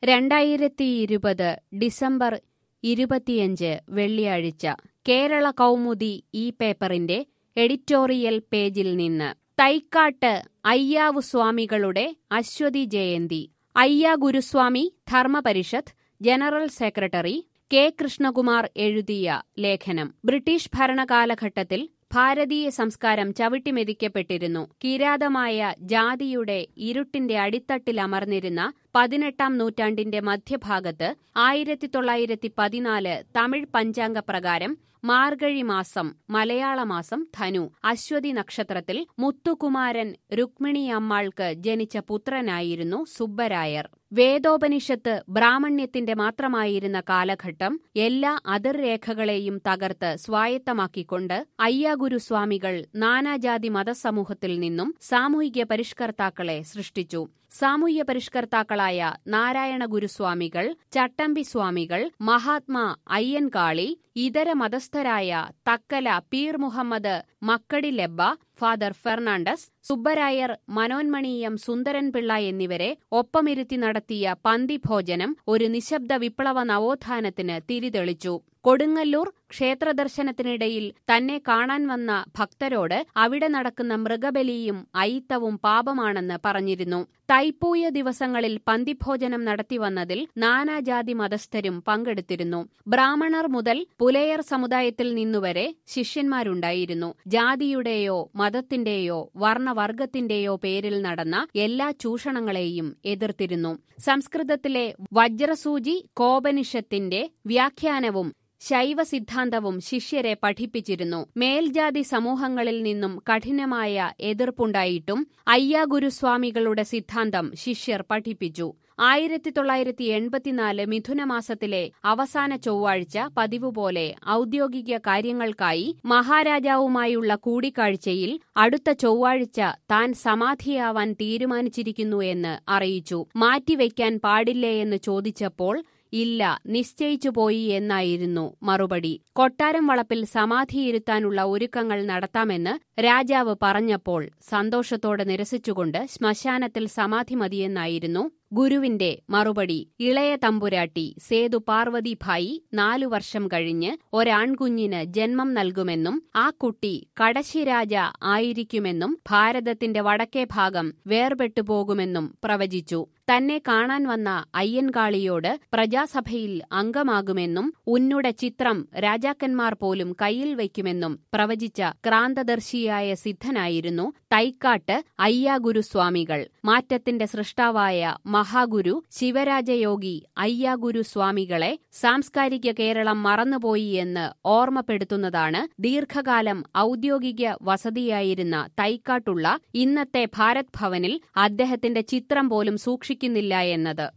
രണ്ടായിരത്തി ഇരുപത് ഡിസംബർ ഇരുപത്തിയഞ്ച് വെള്ളിയാഴ്ച കേരള കൗമുദി ഈ പേപ്പറിന്റെ എഡിറ്റോറിയൽ പേജിൽ നിന്ന് തൈക്കാട്ട് അയ്യാവു സ്വാമികളുടെ അശ്വതി ജയന്തി Ayya Guruswami Dharmaparishath general secretary K Krishnakumar എഴുതിയ ലേഖനം ബ്രിട്ടീഷ് ഭരണകാലഘട്ടത്തിൽ ഭാരതീയ സംസ്കാരം ചവിട്ടിമെതിക്കപ്പെട്ടിരുന്നു കിരാതമായ ജാതിയുടെ ഇരുട്ടിന്റെ അടിത്തട്ടിലമർന്നിരുന്ന പതിനെട്ടാം നൂറ്റാണ്ടിന്റെ മധ്യഭാഗത്ത് ആയിരത്തി തൊള്ളായിരത്തി പതിനാല് തമിഴ് പഞ്ചാംഗ പ്രകാരം മാർഗഴി മാസം മലയാള മാസം ധനു അശ്വതി നക്ഷത്രത്തിൽ മുത്തുകുമാരൻ രുക്മിണി അമ്മാൾക്ക് ജനിച്ച പുത്രനായിരുന്നു സുബ്ബരായർ വേദോപനിഷത്ത് ബ്രാഹ്മണ്യത്തിന്റെ മാത്രമായിരുന്ന കാലഘട്ടം എല്ലാ അതിർരേഖകളെയും തകർത്ത് സ്വായത്തമാക്കിക്കൊണ്ട് അയ്യാഗുരുസ്വാമികൾ നാനാജാതി മതസമൂഹത്തിൽ നിന്നും സാമൂഹിക പരിഷ്കർത്താക്കളെ സൃഷ്ടിച്ചു സാമൂഹ്യ പരിഷ്കർത്താക്കളായ നാരായണ ഗുരുസ്വാമികൾ ചട്ടമ്പി സ്വാമികൾ മഹാത്മാ അയ്യൻകാളി ഇതര മതസ്ഥരായ തക്കല പീർ മുഹമ്മദ് മക്കടി ലെബ്ബ ഫാദർ ഫെർണാണ്ടസ് സുബ്ബരായർ മനോന്മണീയം സുന്ദരൻപിള്ള എന്നിവരെ ഒപ്പമിരുത്തി നടത്തിയ പന്തിഭോജനം ഒരു നിശബ്ദ വിപ്ലവ നവോത്ഥാനത്തിന് തിരിതെളിച്ചു കൊടുങ്ങല്ലൂർ ക്ഷേത്രദർശനത്തിനിടയിൽ തന്നെ കാണാൻ വന്ന ഭക്തരോട് അവിടെ നടക്കുന്ന മൃഗബലിയും അയിത്തവും പാപമാണെന്ന് പറഞ്ഞിരുന്നു തൈപ്പൂയ ദിവസങ്ങളിൽ പന്തിഭോജനം നടത്തിവന്നതിൽ നാനാജാതി മതസ്ഥരും പങ്കെടുത്തിരുന്നു ബ്രാഹ്മണർ മുതൽ പുലയർ സമുദായത്തിൽ നിന്നുവരെ ശിഷ്യന്മാരുണ്ടായിരുന്നു ജാതിയുടെയോ മതത്തിന്റെയോ വർണ്ണവർഗത്തിന്റെയോ പേരിൽ നടന്ന എല്ലാ ചൂഷണങ്ങളെയും എതിർത്തിരുന്നു സംസ്കൃതത്തിലെ വജ്രസൂചി കോപനിഷത്തിന്റെ വ്യാഖ്യാനവും ശൈവ സിദ്ധാന്തവും ശിഷ്യരെ പഠിപ്പിച്ചിരുന്നു മേൽജാതി സമൂഹങ്ങളിൽ നിന്നും കഠിനമായ എതിർപ്പുണ്ടായിട്ടും അയ്യാഗുരുസ്വാമികളുടെ സിദ്ധാന്തം ശിഷ്യർ പഠിപ്പിച്ചു ആയിരത്തി തൊള്ളായിരത്തി എൺപത്തിനാല് മിഥുനമാസത്തിലെ അവസാന ചൊവ്വാഴ്ച പതിവ് പോലെ ഔദ്യോഗിക കാര്യങ്ങൾക്കായി മഹാരാജാവുമായുള്ള കൂടിക്കാഴ്ചയിൽ അടുത്ത ചൊവ്വാഴ്ച താൻ സമാധിയാവാൻ തീരുമാനിച്ചിരിക്കുന്നു എന്ന് അറിയിച്ചു മാറ്റിവെക്കാൻ പാടില്ലേ ചോദിച്ചപ്പോൾ ഇല്ല നിശ്ചയിച്ചു പോയി എന്നായിരുന്നു മറുപടി കൊട്ടാരം വളപ്പിൽ സമാധിയിരുത്താനുള്ള ഒരുക്കങ്ങൾ നടത്താമെന്ന് രാജാവ് പറഞ്ഞപ്പോൾ സന്തോഷത്തോടെ നിരസിച്ചുകൊണ്ട് ശ്മശാനത്തിൽ സമാധി മതിയെന്നായിരുന്നു ഗുരുവിന്റെ മറുപടി ഇളയ തമ്പുരാട്ടി സേതു പാർവതിഭായി നാലു വർഷം കഴിഞ്ഞ് ഒരാൺകുഞ്ഞിന് ജന്മം നൽകുമെന്നും ആ കുട്ടി കടശിരാജ ആയിരിക്കുമെന്നും ഭാരതത്തിന്റെ വടക്കേ ഭാഗം വേർപെട്ടുപോകുമെന്നും പ്രവചിച്ചു തന്നെ കാണാൻ വന്ന അയ്യൻകാളിയോട് പ്രജാസഭയിൽ അംഗമാകുമെന്നും ഉന്നുടെ ചിത്രം രാജാക്കന്മാർ പോലും കയ്യിൽ വയ്ക്കുമെന്നും പ്രവചിച്ച ക്രാന്തദർശിയായ സിദ്ധനായിരുന്നു തൈക്കാട്ട് അയ്യാഗുരുസ്വാമികൾ മാറ്റത്തിന്റെ സൃഷ്ടാവായ മഹാഗുരു ശിവരാജയോഗി അയ്യാഗുരു സ്വാമികളെ സാംസ്കാരിക കേരളം മറന്നുപോയി എന്ന് ഓർമ്മപ്പെടുത്തുന്നതാണ് ദീർഘകാലം ഔദ്യോഗിക വസതിയായിരുന്ന തൈക്കാട്ടുള്ള ഇന്നത്തെ ഭാരത് ഭവനിൽ അദ്ദേഹത്തിന്റെ ചിത്രം പോലും സൂക്ഷിക്കുന്നില്ല എന്നത്